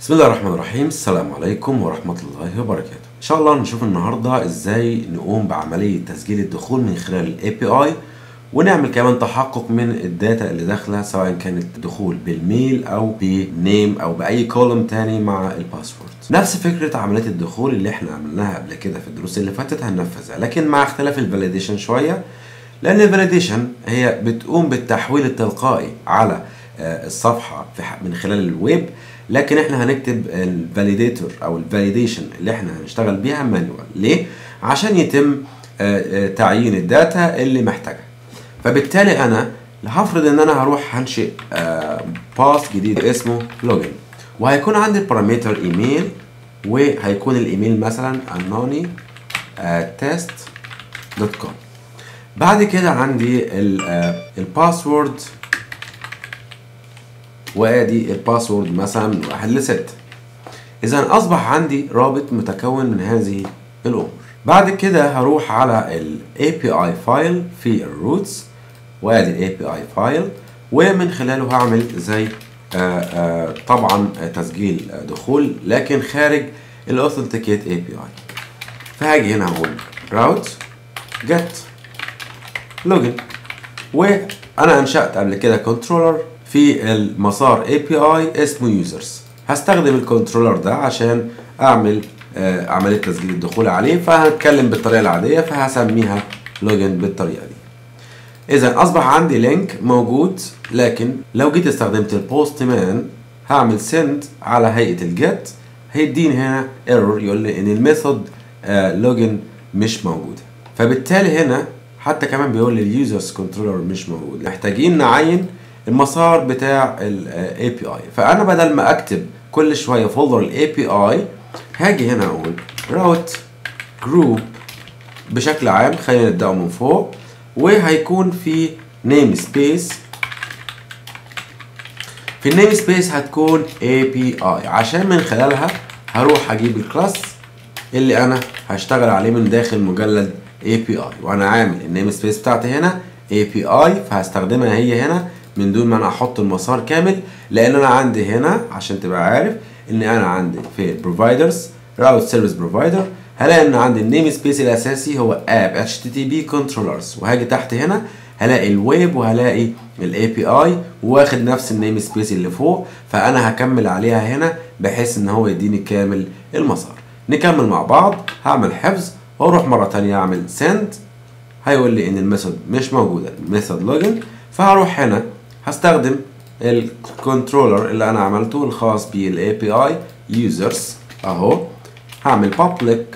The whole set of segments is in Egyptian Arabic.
بسم الله الرحمن الرحيم السلام عليكم ورحمة الله وبركاته إن شاء الله نشوف النهاردة إزاي نقوم بعملية تسجيل الدخول من خلال ال API ونعمل كمان تحقق من الداتا اللي داخلة سواء كانت دخول بالميل أو بنيم أو بأي كولوم تاني مع الباسورد نفس فكرة عملية الدخول اللي احنا عملناها قبل كده في الدروس اللي فاتت هننفذها لكن مع اختلاف الفاليديشن شوية لأن الفاليديشن هي بتقوم بالتحويل التلقائي على آه، الصفحة في ح- من خلال الويب لكن احنا هنكتب الفاليديتور او الفاليديشن اللي احنا هنشتغل بيها مانوال ليه عشان يتم آه، آه، تعيين الداتا اللي محتاجها فبالتالي انا هفرض ان انا هروح هنشئ باس جديد اسمه لوجن وهيكون عندي البارامتر ايميل وهيكون الايميل مثلا انوني تيست دوت كوم بعد كده عندي الباسورد وادي الباسورد مثلا من واحد لستة اذا اصبح عندي رابط متكون من هذه الامور بعد كده هروح على ال API فايل في الروتس وادي ال API فايل ومن خلاله هعمل زي آه، آه، طبعا آه، تسجيل آه، دخول لكن خارج ال Authenticate API فهاجي هنا هقول route get login وانا انشأت قبل كده كنترولر في المسار API اسمه users هستخدم الكنترولر ده عشان اعمل آه، عملية تسجيل الدخول عليه فهنتكلم بالطريقة العادية فهسميها لوجن بالطريقة دي اذا اصبح عندي لينك موجود لكن لو جيت استخدمت البوست مان هعمل سند على هيئة الجيت هيديني هنا ايرور يقول لي ان الميثود لوجن مش موجودة فبالتالي هنا حتى كمان بيقول لي اليوزرز كنترولر مش موجود محتاجين نعين المسار بتاع الاي بي اي فانا بدل ما اكتب كل شويه فولدر الاي بي اي هاجي هنا اقول راوت جروب بشكل عام خلينا نبدأه من فوق وهيكون في نيم سبيس في النيم سبيس هتكون API عشان من خلالها هروح اجيب الكلاس اللي انا هشتغل عليه من داخل مجلد API وانا عامل النيم سبيس بتاعتي هنا API فهستخدمها هي هنا من دون ما انا احط المسار كامل لان انا عندي هنا عشان تبقى عارف ان انا عندي في البروفايدرز راوت سيرفيس بروفايدر هلاقي ان عندي النيم سبيس الاساسي هو اب HTTP كنترولرز وهاجي تحت هنا هلاقي الويب وهلاقي الاي بي اي واخد نفس النيم سبيس اللي فوق فانا هكمل عليها هنا بحيث ان هو يديني كامل المسار نكمل مع بعض هعمل حفظ واروح مره تانية اعمل سند هيقول لي ان الميثود مش موجوده الميثود لوجن فهروح هنا هستخدم الكنترولر اللي انا عملته الخاص بالاي بي اي يوزرز اهو هعمل public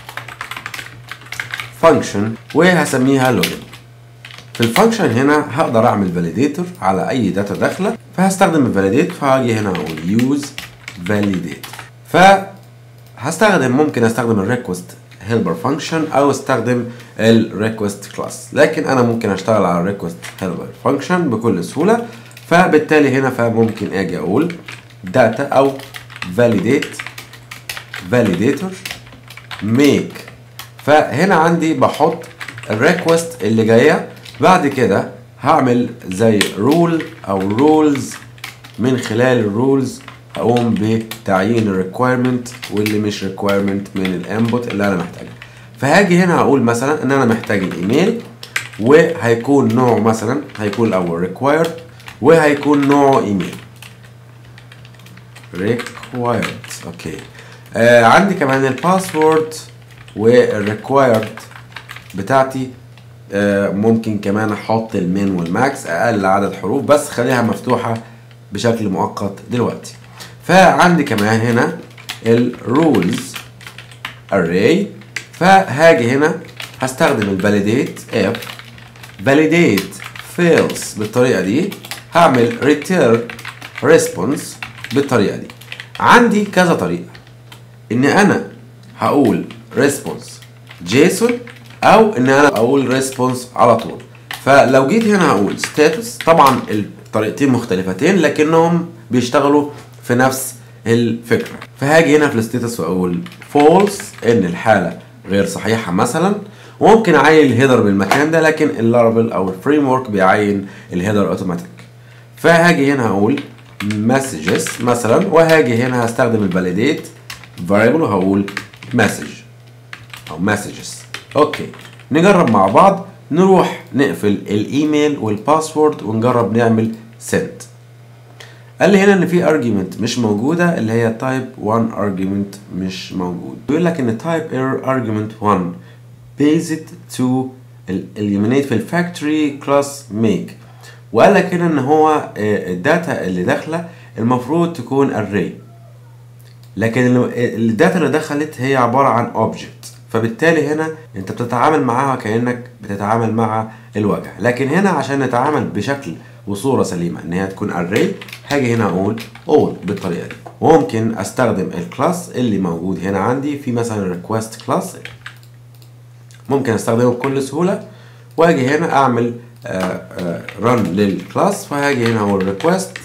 function وهسميها لوجن في الفانكشن هنا هقدر اعمل فاليديتور على اي داتا داخله فهستخدم الفاليديت فهاجي هنا اقول يوز فاليديت فهستخدم ممكن استخدم الريكوست هيلبر فانكشن او استخدم الريكوست كلاس لكن انا ممكن اشتغل على الريكوست هيلبر فانكشن بكل سهوله فبالتالي هنا فممكن اجي اقول داتا او validate validator make فهنا عندي بحط الريكوست اللي جايه بعد كده هعمل زي رول او رولز من خلال الرولز هقوم بتعيين الريكويرمنت واللي مش ريكويرمنت من الانبوت اللي انا محتاجها فهاجي هنا اقول مثلا ان انا محتاج الايميل وهيكون نوعه مثلا هيكون الاول required وهيكون نوعه ايميل required اوكي آه عندي كمان الباسورد والريكوايرد بتاعتي آه ممكن كمان احط المين والماكس اقل عدد حروف بس خليها مفتوحه بشكل مؤقت دلوقتي فعندي كمان هنا الرولز array فهاجي هنا هستخدم الفاليديت اف validate fails بالطريقه دي هعمل return response بالطريقه دي عندي كذا طريقه ان انا هقول ريسبونس جيسون او ان انا اقول ريسبونس على طول فلو جيت هنا هقول ستاتس طبعا الطريقتين مختلفتين لكنهم بيشتغلوا في نفس الفكره فهاجي هنا في الستاتس واقول فولس ان الحاله غير صحيحه مثلا وممكن اعين الهيدر بالمكان ده لكن اللارفل او الفريم ورك بيعين الهيدر اوتوماتيك فهاجي هنا هقول messages مثلا وهاجي هنا هستخدم الفاليديت variable وهقول message او messages اوكي نجرب مع بعض نروح نقفل الايميل والباسورد ونجرب نعمل send قال لي هنا ان في argument مش موجوده اللي هي type 1 argument مش موجود بيقول لك ان type error argument 1 based to eliminate في الفاكتوري كلاس make وقال لك هنا ان هو الداتا اللي داخله المفروض تكون array لكن الداتا اللي دخلت هي عباره عن object فبالتالي هنا انت بتتعامل معاها كانك بتتعامل مع الوجه لكن هنا عشان نتعامل بشكل وصوره سليمه ان هي تكون array هاجي هنا اقول all بالطريقه دي وممكن استخدم الكلاس اللي موجود هنا عندي في مثلا request كلاس ممكن استخدمه بكل سهوله واجي هنا اعمل رن للكلاس فهاجي هنا اقول request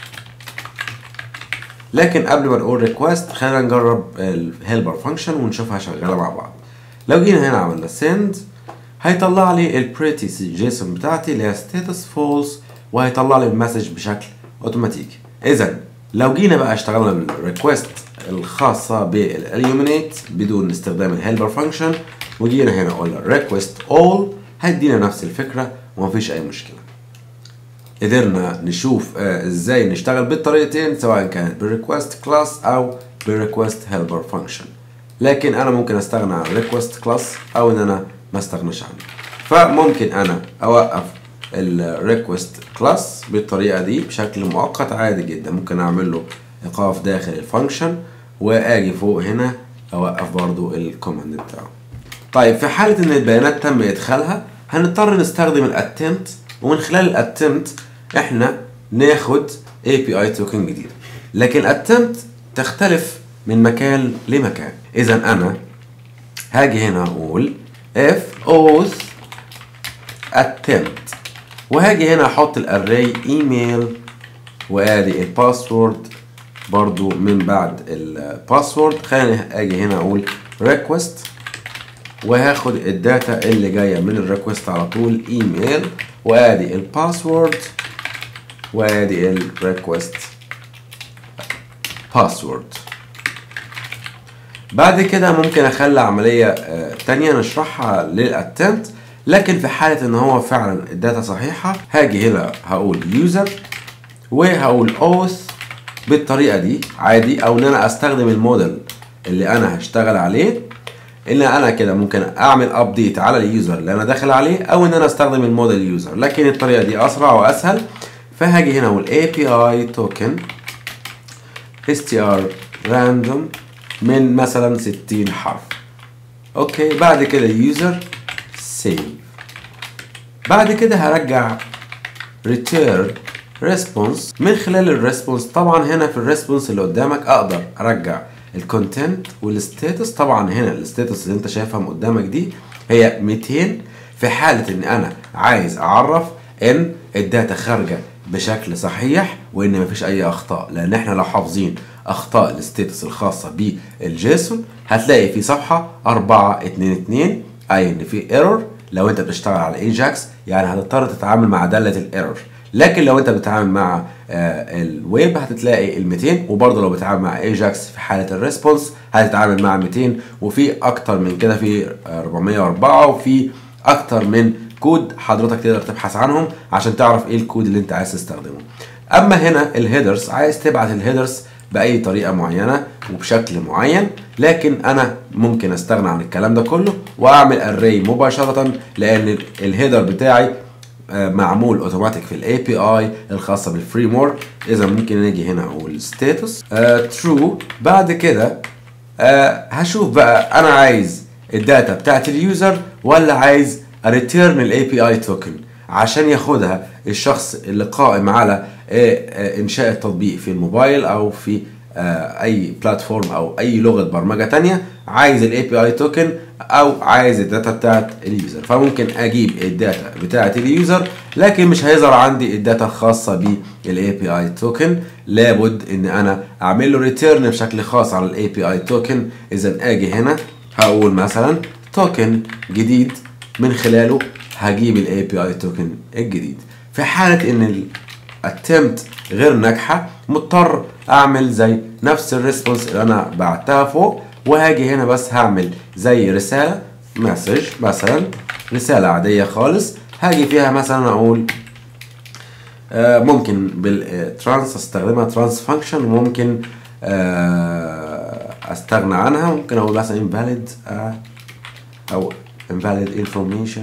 لكن قبل ما نقول request خلينا نجرب الهيلبر فانكشن ونشوفها شغاله مع بعض لو جينا هنا عملنا send هيطلع لي البريتي جيسون بتاعتي اللي هي status false وهيطلع لي المسج بشكل اوتوماتيكي اذا لو جينا بقى اشتغلنا بالريكوست الخاصه بالاليومينيت بدون استخدام الهيلبر فانكشن وجينا هنا قلنا request all هيدينا نفس الفكره ومفيش اي مشكله قدرنا نشوف آه ازاي نشتغل بالطريقتين سواء كانت بالريكوست كلاس او بالريكوست هيلبر فانكشن لكن انا ممكن استغنى عن الريكوست كلاس او ان انا ما استغناش عنه فممكن انا اوقف الريكوست كلاس بالطريقه دي بشكل مؤقت عادي جدا ممكن اعمل له ايقاف داخل الفانكشن واجي فوق هنا اوقف برضو الكوماند بتاعه طيب في حاله ان البيانات تم ادخالها هنضطر نستخدم الاتمت ومن خلال الاتمت احنا ناخد API توكن جديد لكن الاتمت تختلف من مكان لمكان اذا انا هاجي هنا اقول if auth attempt وهاجي هنا احط الاري ايميل وادي الباسورد برضو من بعد الباسورد خلينا اجي هنا اقول request وهاخد الداتا اللي جايه من الريكوست على طول ايميل وادي الباسورد وادي الريكوست باسورد بعد كده ممكن اخلي عمليه تانية نشرحها للاتمت لكن في حاله ان هو فعلا الداتا صحيحه هاجي هنا هقول يوزر وهقول اوث بالطريقه دي عادي او ان انا استخدم الموديل اللي انا هشتغل عليه ان انا كده ممكن اعمل ابديت على اليوزر اللي انا داخل عليه او ان انا استخدم الموديل يوزر لكن الطريقه دي اسرع واسهل فهاجي هنا اقول API token str random من مثلا 60 حرف اوكي بعد كده يوزر سيف بعد كده هرجع return response من خلال الريسبونس طبعا هنا في الريسبونس اللي قدامك اقدر ارجع الكونتنت والستاتس طبعا هنا الستاتس اللي انت شايفها من قدامك دي هي 200 في حاله ان انا عايز اعرف ان الداتا خارجه بشكل صحيح وان مفيش اي اخطاء لان احنا لو حافظين اخطاء الستاتس الخاصه بالجيسون هتلاقي في صفحه 422 اي ان في ايرور لو انت بتشتغل على ايجاكس يعني هتضطر تتعامل مع داله الايرور لكن لو انت بتتعامل مع آه الويب هتتلاقي ال 200 وبرضه لو بتتعامل مع ايجاكس في حاله الريسبونس هتتعامل مع 200 وفي اكتر من كده في 404 وفي اكتر من كود حضرتك تقدر تبحث عنهم عشان تعرف ايه الكود اللي انت عايز تستخدمه اما هنا الهيدرز عايز تبعت الهيدرز باي طريقه معينه وبشكل معين لكن انا ممكن استغنى عن الكلام ده كله واعمل اري مباشره لان الهيدر بتاعي معمول اوتوماتيك في الاي بي اي الخاصه بالفريم ورك اذا ممكن نيجي هنا اقول ستاتس ترو بعد كده آه هشوف بقى انا عايز الداتا بتاعت اليوزر ولا عايز ريتيرن الاي بي اي توكن عشان ياخدها الشخص اللي قائم على انشاء التطبيق في الموبايل او في اي بلاتفورم او اي لغه برمجه تانية عايز الاي بي اي توكن او عايز الداتا بتاعت اليوزر فممكن اجيب الداتا بتاعت اليوزر لكن مش هيظهر عندي الداتا الخاصه بالاي بي اي توكن لابد ان انا اعمل له ريتيرن بشكل خاص على الاي بي اي توكن اذا اجي هنا هقول مثلا توكن جديد من خلاله هجيب الاي بي اي توكن الجديد في حاله ان الاتمت غير ناجحه مضطر اعمل زي نفس الريسبونس اللي انا بعتها فوق وهاجي هنا بس هعمل زي رساله مسج مثلا رساله عاديه خالص هاجي فيها مثلا اقول آه ممكن بالترانس استخدمها ترانس فانكشن وممكن آه استغنى عنها ممكن اقول مثلا invalid آه او invalid information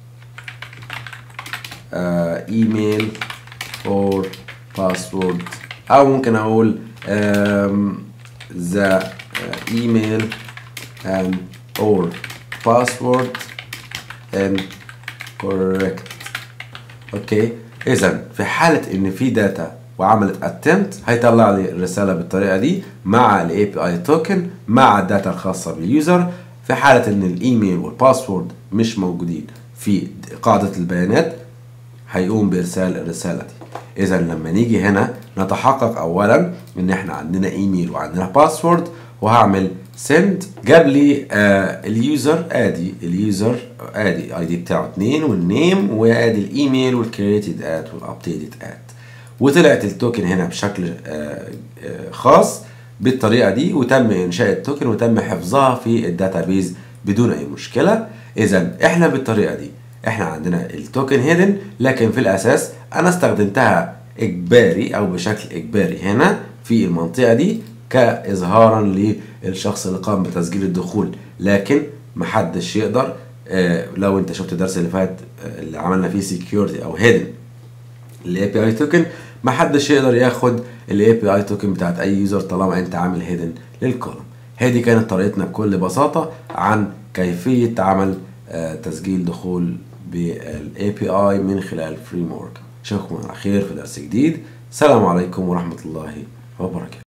آه email or password او ممكن اقول um, the email and or password and correct اوكي اذا في حاله ان في داتا وعملت اتمت هيطلع لي الرساله بالطريقه دي مع الاي بي اي توكن مع الداتا الخاصه باليوزر في حاله ان الايميل والباسورد مش موجودين في قاعده البيانات هيقوم بارسال الرساله دي اذا لما نيجي هنا نتحقق اولا ان احنا عندنا ايميل وعندنا باسورد وهعمل سند جاب لي آه اليوزر ادي اليوزر ادي اي دي بتاعه 2 والنيم وادي الايميل والكريتد اد والابديتد اد وطلعت التوكن هنا بشكل آه آه خاص بالطريقه دي وتم انشاء التوكن وتم حفظها في الداتابيز بدون اي مشكله اذا احنا بالطريقه دي احنا عندنا التوكن هيدن لكن في الاساس انا استخدمتها اجباري او بشكل اجباري هنا في المنطقه دي كاظهارا للشخص اللي قام بتسجيل الدخول لكن محدش يقدر آه لو انت شفت الدرس اللي فات آه اللي عملنا فيه سكيورتي او هيدن الاي بي اي توكن محدش يقدر ياخد الاي بي اي توكن بتاعت اي يوزر طالما انت عامل هيدن للكولوم هذه كانت طريقتنا بكل بساطه عن كيفيه عمل آه تسجيل دخول بالاي بي اي من خلال فريم ورك اشوفكم على خير في درس جديد السلام عليكم ورحمه الله وبركاته